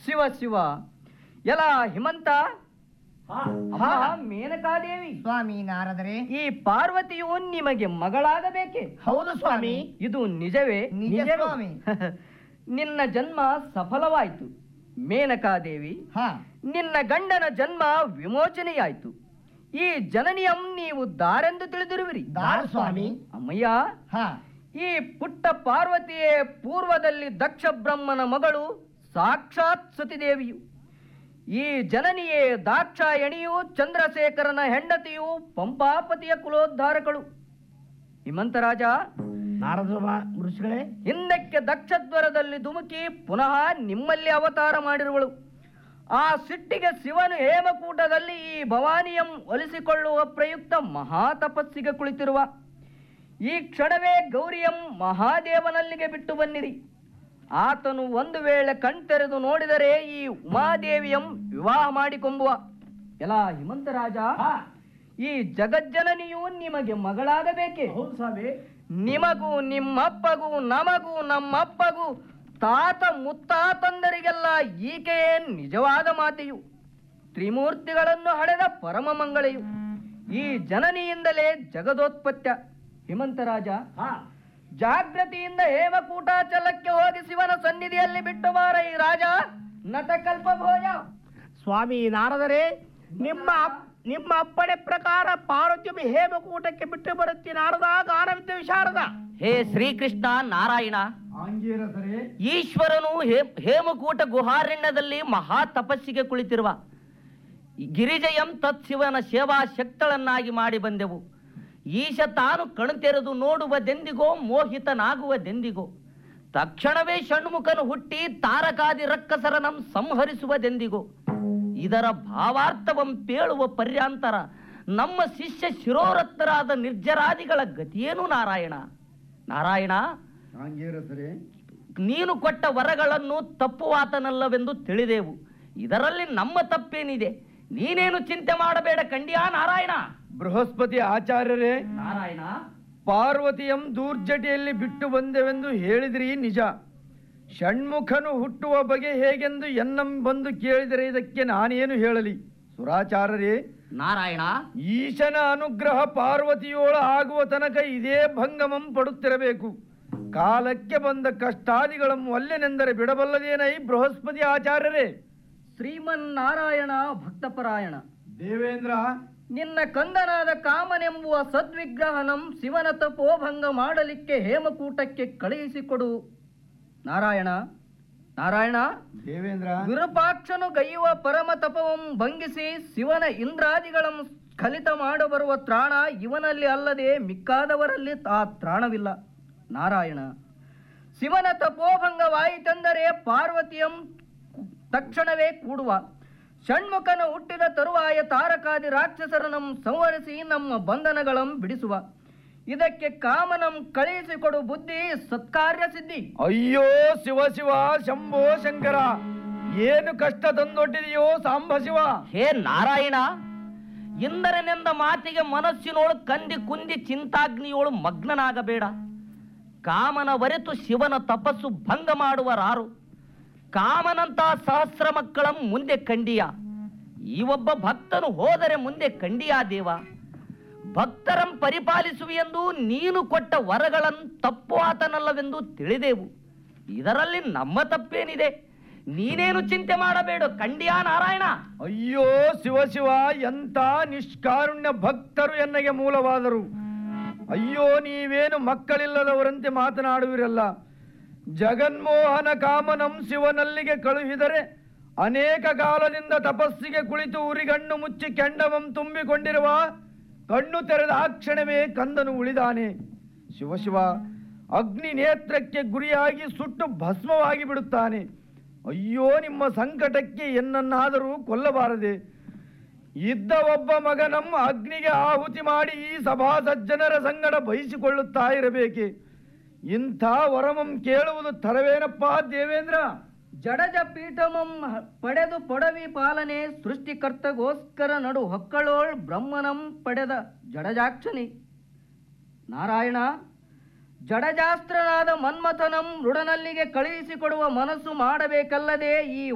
ಶಿವ ಶಿವ ಎಲ ಹಿಮಂತ ಅಮ್ಮ ಮೇನಕಾದೇವಿ ಸ್ವಾಮಿ ನಾರದರೆ ಈ ಪಾರ್ವತಿಯು ನಿಮಗೆ ಮಗಳಾಗಬೇಕೆ ಹೌದು ಸ್ವಾಮಿ ಇದು ನಿಜವೇ ನಿಜ ನಿಜವೇ? ಸ್ವಾಮಿ. ನಿನ್ನ ಜನ್ಮ ಸಫಲವಾಯಿತು ಮೇನಕಾದೇವಿ ಹಾ ನಿನ್ನ ಗಂಡನ ಜನ್ಮ ವಿಮೋಚನೆಯಾಯಿತು ಈ ಜನನಿಯಂ ನೀವು ದಾರೆಂದು ತಿಳಿದಿರುವಿರಿ ದಾರು ಸ್ವಾಮಿ ಅಮ್ಮಯ್ಯ ಹಾ ಈ ಪುಟ್ಟ ಪಾರ್ವತಿಯೇ ಪೂರ್ವದಲ್ಲಿ ದಕ್ಷ ಬ್ರಹ್ಮನ ಮಗಳು ಸಾಕ್ಷಾತ್ ಸತಿದೇವಿಯು ಈ ಜನನಿಯೇ ದಾಕ್ಷಾಯಣಿಯು ಚಂದ್ರಶೇಖರನ ಹೆಂಡತಿಯು ಪಂಪಾಪತಿಯ ಕುಲೋದ್ಧಾರಕಳು ಹಿಮಂತರಾಜ ನಾರದ ಋಷಿಗಳೇ ಹಿಂದಕ್ಕೆ ದಕ್ಷದ್ವರದಲ್ಲಿ ಧುಮುಕಿ ಪುನಃ ನಿಮ್ಮಲ್ಲಿ ಅವತಾರ ಮಾಡಿರುವಳು ಆ ಸಿಟ್ಟಿಗೆ ಶಿವನು ಹೇಮಕೂಟದಲ್ಲಿ ಈ ಭವಾನಿಯಂ ಒಲಿಸಿಕೊಳ್ಳುವ ಪ್ರಯುಕ್ತ ಮಹಾ ತಪಸ್ಸಿಗೆ ಕುಳಿತಿರುವ ಈ ಕ್ಷಣವೇ ಗೌರಿಯಂ ಮಹಾದೇವನಲ್ಲಿಗೆ ಬಿಟ್ಟು ಬನ್ನಿರಿ ಆತನು ಒಂದು ವೇಳೆ ಕಣ್ತೆರೆದು ನೋಡಿದರೆ ಈ ಉಮಾದೇವಿಯಂ ವಿವಾಹ ಮಾಡಿಕೊಂಬುವ ಎಲ್ಲ ಹಿಮಂತರಾಜ ಈ ಜಗಜ್ಜನನಿಯು ನಿಮಗೆ ಮಗಳಾಗಬೇಕೆ ಹೌದು ಸ್ವಾಮಿ ನಿಮಗೂ ನಿಮ್ಮಪ್ಪಗೂ ನಮಗೂ ನಮ್ಮಪ್ಪಗೂ ತಾತ ಮುತ್ತಾತಂದರಿಗೆಲ್ಲ ಈಕೆಯೇ ನಿಜವಾದ ಮಾತೆಯು ತ್ರಿಮೂರ್ತಿಗಳನ್ನು ಹಡೆದ ಪರಮ ಮಂಗಳೆಯು ಈ ಜನನಿಯಿಂದಲೇ ಜಗದೋತ್ಪತ್ಯ ಹಿಮಂತರಾಜ ಹಾ ಜಾಗೃತಿಯಿಂದ ಹೇಮಕೂಟಾಚಲಕ್ಕೆ ಹೋಗಿ ಶಿವನ ಸನ್ನಿಧಿಯಲ್ಲಿ ಬಿಟ್ಟು ಬಾರ ಈ ರಾಜ ನತಕಲ್ಪ ಭೋಜ ಸ್ವಾಮಿ ನಾರದರೆ ನಿಮ್ಮ ಅಪ್- ನಿಮ್ಮ ಅಪ್ಪಣೆ ಪ್ರಕಾರ ಪಾರ್ವತಿ ಹೇಮಕೂಟಕ್ಕೆ ಬಿಟ್ಟು ಬರುತ್ತಿ ನಾರದ ಗಾನವಿದ್ದ ವಿಶಾರದ ಹೇ ಶ್ರೀಕೃಷ್ಣ ನಾರಾಯಣ ಆಂಗೀರಸರೇ ಈಶ್ವರನು ಹೇ- ಹೇಮಕೂಟ ಗುಹಾರಣ್ಯದಲ್ಲಿ ಮಹಾ ತಪಸ್ಸಿಗೆ ಕುಳಿತಿರುವ ಗಿರಿಜಯಂ ತತ್ಶಿವನ ಸೇವಾ ಶಕ್ತಳನ್ನಾಗಿ ಮಾಡಿ ಬಂದೆವು ಈಶ ತಾನು ಕಣ್ತೆರೆದು ನೋಡುವುದೆಂದಿಗೋ ಮೋಹಿತನಾಗುವುದೆಂದಿಗೋ ತಕ್ಷಣವೇ ಷಣ್ಮುಖನು ಹುಟ್ಟಿ ತಾರಕಾದಿ ರಕ್ಕಸರನಂ ಸಂಹರಿಸುವುದೆಂದಿಗೋ ಇದರ ಭಾವಾರ್ಥವಂ ಪೇಳುವ ಪರ್ಯಾಂತರ ನಮ್ಮ ಶಿಷ್ಯ ಶಿರೋರತ್ನರಾದ ನಿರ್ಜರಾದಿಗಳ ಗತಿಯೇನು ನಾರಾಯಣ ನಾರಾಯಣ ಆಂಗೀರಸರೇ ನೀನು ಕೊಟ್ಟ ವರಗಳನ್ನು ತಪ್ಪುವಾತನಲ್ಲವೆಂದು ತಿಳಿದೆವು ಇದರಲ್ಲಿ ನಮ್ಮ ತಪ್ಪೇನಿದೆ ನೀನೇನು ಚಿಂತೆ ಮಾಡಬೇಡ ಕಂಡಿಯಾ ನಾರಾಯಣ ಬೃಹಸ್ಪತಿ ಆಚಾರ್ಯರೇ ನಾರಾಯಣ ಪಾರ್ವತಿಯಂ ದೂರ್ಜಟಿಯಲ್ಲಿ ಬಿಟ್ಟು ಬಂದೆವೆಂದು ಹೇಳಿದ್ರಿ ನಿಜ ಷಣ್ಮುಖನು ಹುಟ್ಟುವ ಬಗೆ ಹೇಗೆಂದು ಎನ್ನಂ ಬಂದು ಕೇಳಿದರೆ ಇದಕ್ಕೆ ನಾನೇನು ಹೇಳಲಿ ಸುರಾಚಾರ್ಯರೇ ನಾರಾಯಣ ಈಶನ ಅನುಗ್ರಹ ಪಾರ್ವತಿಯೋಳ ಆಗುವ ತನಕ ಇದೇ ಭಂಗಮಂ ಪಡುತ್ತಿರಬೇಕು ಕಾಲಕ್ಕೆ ಬಂದ ಕಷ್ಟಾದಿಗಳಂ ಒಲ್ಲೆನೆಂದರೆ ಬಿಡಬಲ್ಲದೇನೈ ಬೃಹಸ್ಪತಿ ಆಚಾರ್ಯರೇ ಶ್ರೀಮನ್ನಾರಾಯಣ ಭಕ್ತಪರಾಯಣ ದೇವೇಂದ್ರ ನಿನ್ನ ಕಂದನಾದ ಕಾಮನೆಂಬುವ ಸದ್ವಿಗ್ರಹನಂ ಶಿವನ ತಪೋಭಂಗ ಮಾಡಲಿಕ್ಕೆ ಹೇಮಕೂಟಕ್ಕೆ ಕಳುಹಿಸಿಕೊಡು ನಾರಾಯಣ ನಾರಾಯಣ ದೇವೇಂದ್ರ ವಿರೂಪಾಕ್ಷನು ಗೈಯುವ ಪರಮ ತಪವಂ ಭಂಗಿಸಿ ಶಿವನ ಇಂದ್ರಾದಿಗಳಂ ಸ್ಖಲಿತ ಮಾಡಬರುವ ತ್ರಾಣ ಇವನಲ್ಲಿ ಅಲ್ಲದೆ ಮಿಕ್ಕಾದವರಲ್ಲಿ ಆ ತ್ರಾಣವಿಲ್ಲ ನಾರಾಯಣ ಶಿವನ ತಪೋಭಂಗವಾಯಿತೆಂದರೆ ಪಾರ್ವತಿಯಂ ತಕ್ಷಣವೇ ಕೂಡುವ ಷಣ್ಮುಖನ ಹುಟ್ಟಿದ ತರುವಾಯ ತಾರಕಾದಿ ರಾಕ್ಷಸರನಂ ಸಂಹರಿಸಿ ನಮ್ಮ ಬಂಧನಗಳಂ ಬಿಡಿಸುವ ಇದಕ್ಕೆ ಕಾಮನಂ ಕಳುಹಿಸಿಕೊಡು ಬುದ್ಧಿ ಸತ್ಕಾರ್ಯ ಸಿದ್ಧಿ ಅಯ್ಯೋ ಶಿವ ಶಿವ ಶಂಭೋ ಶಂಕರ ಏನು ಕಷ್ಟ ತಂದೊಡ್ಡಿದೆಯೋ ಸಾಂಬ ಶಿವ ಹೇ ನಾರಾಯಣ ಇಂದರನೆಂದ ಮಾತಿಗೆ ಮನಸ್ಸಿನೋಳು ಕಂದಿ ಕುಂದಿ ಚಿಂತಾಗ್ನಿಯೋಳು ಮಗ್ನನಾಗಬೇಡ ಕಾಮನ ವರೆತು ಶಿವನ ತಪಸ್ಸು ಭಂಗ ಮಾಡುವರಾರು ಕಾಮನಂತ ಸಹಸ್ರ ಮಕ್ಕಳ ಮುಂದೆ ಕಂಡಿಯ ಈ ಒಬ್ಬ ಭಕ್ತನು ಹೋದರೆ ಮುಂದೆ ಕಂಡಿಯಾ ದೇವ ಭಕ್ತರಂ ಪರಿಪಾಲಿಸುವೆಂದು ನೀನು ಕೊಟ್ಟ ವರಗಳನ್ನು ತಪ್ಪು ಆತನಲ್ಲವೆಂದು ತಿಳಿದೆವು ಇದರಲ್ಲಿ ನಮ್ಮ ತಪ್ಪೇನಿದೆ ನೀನೇನು ಚಿಂತೆ ಮಾಡಬೇಡ ಕಂಡಿಯಾ ನಾರಾಯಣ ಅಯ್ಯೋ ಶಿವ ಶಿವ ಎಂತ ನಿಷ್ಕಾರುಣ್ಯ ಭಕ್ತರು ಎನ್ನಗೆ ಮೂಲವಾದರು ಅಯ್ಯೋ ನೀವೇನು ಮಕ್ಕಳಿಲ್ಲದವರಂತೆ ಮಾತನಾಡುವಿರಲ್ಲ ಜಗನ್ಮೋಹನ ಕಾಮನಂ ಶಿವನಲ್ಲಿಗೆ ಕಳುಹಿದರೆ ಅನೇಕ ಕಾಲದಿಂದ ತಪಸ್ಸಿಗೆ ಕುಳಿತು ಉರಿಗಣ್ಣು ಮುಚ್ಚಿ ಕೆಂಡವಂ ತುಂಬಿಕೊಂಡಿರುವ ಕಣ್ಣು ತೆರೆದ ಆ ಕ್ಷಣವೇ ಕಂದನು ಉಳಿದಾನೆ ಶಿವ ಶಿವ ಅಗ್ನಿ ನೇತ್ರಕ್ಕೆ ಗುರಿಯಾಗಿ ಸುಟ್ಟು ಭಸ್ಮವಾಗಿ ಬಿಡುತ್ತಾನೆ ಅಯ್ಯೋ ನಿಮ್ಮ ಸಂಕಟಕ್ಕೆ ಎನ್ನನ್ನಾದರೂ ಕೊಲ್ಲಬಾರದೆ ಇದ್ದ ಒಬ್ಬ ಮಗನಂ ಅಗ್ನಿಗೆ ಆಹುತಿ ಮಾಡಿ ಈ ಸಭಾ ಸಜ್ಜನರ ಸಂಗಡ ಬಯಸಿಕೊಳ್ಳುತ್ತಾ ಇರಬೇಕೆ ಇಂಥ ವರಮಂ ಕೇಳುವುದು ತರವೇನಪ್ಪ ದೇವೇಂದ್ರ ಜಡಜ ಪೀಠಮಂ ಪಡೆದು ಪೊಡವಿ ಪಾಲನೆ ಸೃಷ್ಟಿಕರ್ತಗೋಸ್ಕರ ನಡು ಹೊಕ್ಕಳೋಳ್ ಬ್ರಹ್ಮನಂ ಪಡೆದ ಜಡಜಾಕ್ಷನಿ ನಾರಾಯಣ ಜಡಜಾಸ್ತ್ರನಾದ ಮನ್ಮಥನಂ ಋಡನಲ್ಲಿಗೆ ಕಳುಹಿಸಿಕೊಡುವ ಮನಸ್ಸು ಮಾಡಬೇಕಲ್ಲದೆ ಈ